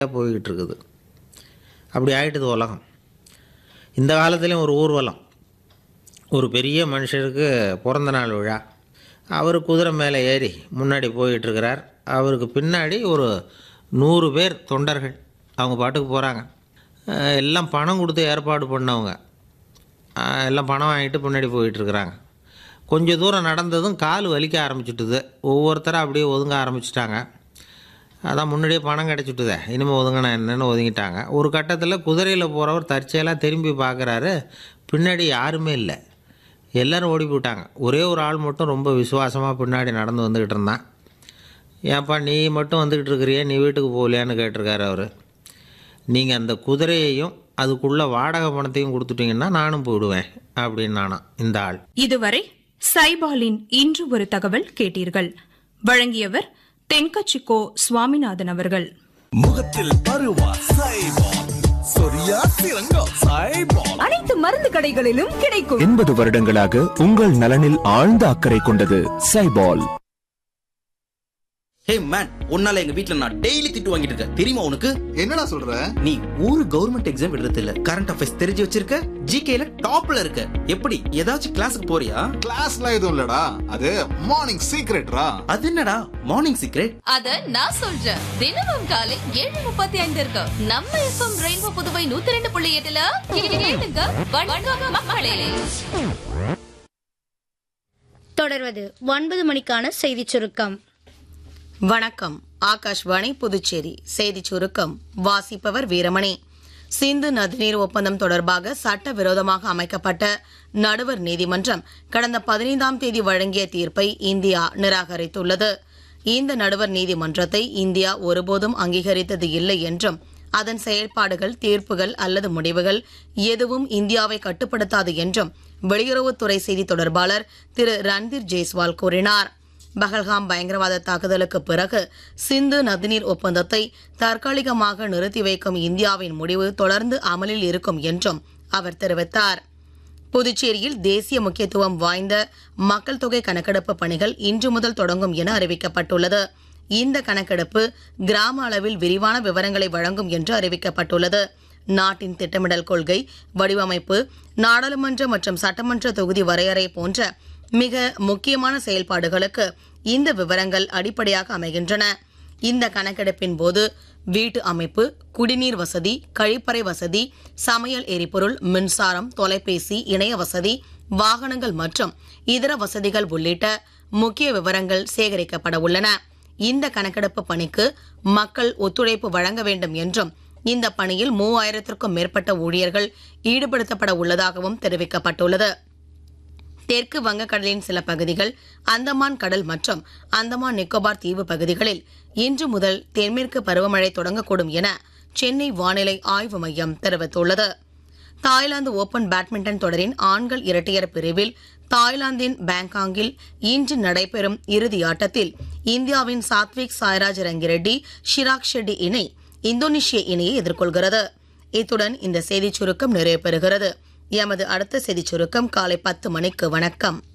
போய்கிட்டு இருக்குது அப்படி ஆயிட்டுது உலகம் இந்த காலத்துலேயும் ஒரு ஊர்வலம் ஒரு பெரிய மனுஷருக்கு பிறந்த நாள் விழா அவர் குதிரை மேலே ஏறி முன்னாடி போயிட்டுருக்கிறார் அவருக்கு பின்னாடி ஒரு நூறு பேர் தொண்டர்கள் அவங்க பாட்டுக்கு போகிறாங்க எல்லாம் பணம் கொடுத்து ஏற்பாடு பண்ணவங்க அஹ், எல்லாம் பணம் வாங்கிட்டு பின்னாடி போயிட்டுருக்குறாங்க கொஞ்சம் தூரம் நடந்ததும் கால் வலிக்க ஆரம்பிச்சுட்டுது ஒவ்வொருத்தரும் அப்படியே ஒதுங்க ஆரம்பிச்சிட்டாங்க அதான் முன்னாடியே பணம் கிடச்சிட்டுதே இனிமேல் ஒதுங்கினா என்னன்னு ஒதுங்கிட்டாங்க ஒரு கட்டத்தில் குதிரையில் போகிறவர் தற்செயலாக திரும்பி பார்க்குறாரு பின்னாடி யாருமே இல்லை எல்லாரும் ஓடி போயிட்டாங்க ஒரே ஒரு ஆள் மட்டும் ரொம்ப விசுவாசமாக பின்னாடி நடந்து வந்துக்கிட்டு இருந்தான் ஏன்ப்பா நீ மட்டும் வந்துக்கிட்டு இருக்கிறியே நீ வீட்டுக்கு போகலையான்னு கேட்டிருக்காரு அவர் நீங்கள் அந்த குதிரையையும் அதுக்குள்ள வாடகை பணத்தையும் கொடுத்துட்டீங்கன்னா நானும் போயிடுவேன் அப்படின்னு நானாம் இந்த ஆள் இதுவரை சைபாலின் இன்று ஒரு தகவல் கேட்டீர்கள் வழங்கியவர் தென்கச்சிக்கோ சுவாமிநாதன் அவர்கள் முகத்தில் பருவா சைபால் சொரியா சிறங்கா சைபால் அனைத்து மருந்து கடைகளிலும் கிடைக்கும் எண்பது வருடங்களாக உங்கள் நலனில் ஆழ்ந்த அக்கறை கொண்டது சைபால் ஹே மேன் உன்னால எங்க வீட்ல நான் டெய்லி திட்டு வாங்கிட்டு இருக்கேன் தெரியுமா உனக்கு என்னடா சொல்ற நீ ஒரு கவர்மெண்ட் எக்ஸாம் எழுதுறது இல்ல கரண்ட் அஃபேர்ஸ் தெரிஞ்சு வச்சிருக்க ஜிகேல டாப்ல இருக்க எப்படி ஏதாச்சும் கிளாஸுக்கு போறியா கிளாஸ்லாம் எதுவும் இல்லடா அது மார்னிங் சீக்ரெட்ரா அது என்னடா மார்னிங் சீக்ரெட் அத நான் சொல்றேன் தினமும் காலை ஏழு முப்பத்தி ஐந்து இருக்கு நம்ம எஃப்எம் ரெயின்போ புதுவை நூத்தி ரெண்டு புள்ளி எட்டுல கேளுங்க வணக்கம் மக்களே தொடர்வது ஒன்பது மணிக்கான செய்திச் சுருக்கம் வணக்கம் ஆகாஷ்வாணி புதுச்சேரி செய்திச் சுருக்கம் வாசிப்பவர் வீரமணி சிந்து நதிநீர் ஒப்பந்தம் தொடர்பாக சட்டவிரோதமாக அமைக்கப்பட்ட நடுவர் நீதிமன்றம் கடந்த பதினைந்தாம் தேதி வழங்கிய தீர்ப்பை இந்தியா நிராகரித்துள்ளது இந்த நடுவர் நீதிமன்றத்தை இந்தியா ஒருபோதும் அங்கீகரித்தது இல்லை என்றும் அதன் செயல்பாடுகள் தீர்ப்புகள் அல்லது முடிவுகள் எதுவும் இந்தியாவை கட்டுப்படுத்தாது என்றும் வெளியுறவுத்துறை செய்தி தொடர்பாளர் திரு ரன்தீர் ஜெய்ஸ்வால் கூறினார் பஹல்காம் பயங்கரவாத தாக்குதலுக்கு பிறகு சிந்து நதிநீர் ஒப்பந்தத்தை தற்காலிகமாக நிறுத்தி வைக்கும் இந்தியாவின் முடிவு தொடர்ந்து அமலில் இருக்கும் என்றும் அவர் தெரிவித்தார் புதுச்சேரியில் தேசிய முக்கியத்துவம் வாய்ந்த மக்கள் தொகை கணக்கெடுப்பு பணிகள் இன்று முதல் தொடங்கும் என அறிவிக்கப்பட்டுள்ளது இந்த கணக்கெடுப்பு கிராம அளவில் விரிவான விவரங்களை வழங்கும் என்று அறிவிக்கப்பட்டுள்ளது நாட்டின் திட்டமிடல் கொள்கை வடிவமைப்பு நாடாளுமன்ற மற்றும் சட்டமன்ற தொகுதி வரையறை போன்ற மிக முக்கியமான செயல்பாடுகளுக்கு இந்த விவரங்கள் அடிப்படையாக அமைகின்றன இந்த கணக்கெடுப்பின் போது வீட்டு அமைப்பு குடிநீர் வசதி கழிப்பறை வசதி சமையல் எரிபொருள் மின்சாரம் தொலைபேசி இணைய வசதி வாகனங்கள் மற்றும் இதர வசதிகள் உள்ளிட்ட முக்கிய விவரங்கள் சேகரிக்கப்பட உள்ளன இந்த கணக்கெடுப்பு பணிக்கு மக்கள் ஒத்துழைப்பு வழங்க வேண்டும் என்றும் இந்த பணியில் மூவாயிரத்திற்கும் மேற்பட்ட ஊழியர்கள் ஈடுபடுத்தப்பட உள்ளதாகவும் தெரிவிக்கப்பட்டுள்ளது தெற்கு வங்கக்கடலின் சில பகுதிகள் அந்தமான் கடல் மற்றும் அந்தமான் நிக்கோபார் தீவு பகுதிகளில் இன்று முதல் தென்மேற்கு பருவமழை தொடங்கக்கூடும் என சென்னை வானிலை ஆய்வு மையம் தெரிவித்துள்ளது தாய்லாந்து ஓபன் பேட்மிண்டன் தொடரின் ஆண்கள் இரட்டையர் பிரிவில் தாய்லாந்தின் பேங்காங்கில் இன்று நடைபெறும் இறுதி ஆட்டத்தில் இந்தியாவின் சாத்விக் சாய்ராஜ் ரங்கிரெட்டி ஷிராக் ஷெட்டி இணை இந்தோனேஷிய இணையை எதிர்கொள்கிறது இத்துடன் இந்த செய்திச் சுருக்கம் நிறைவு பெறுகிறது எமது அடுத்த செய்திச் சுருக்கம் காலை பத்து மணிக்கு வணக்கம்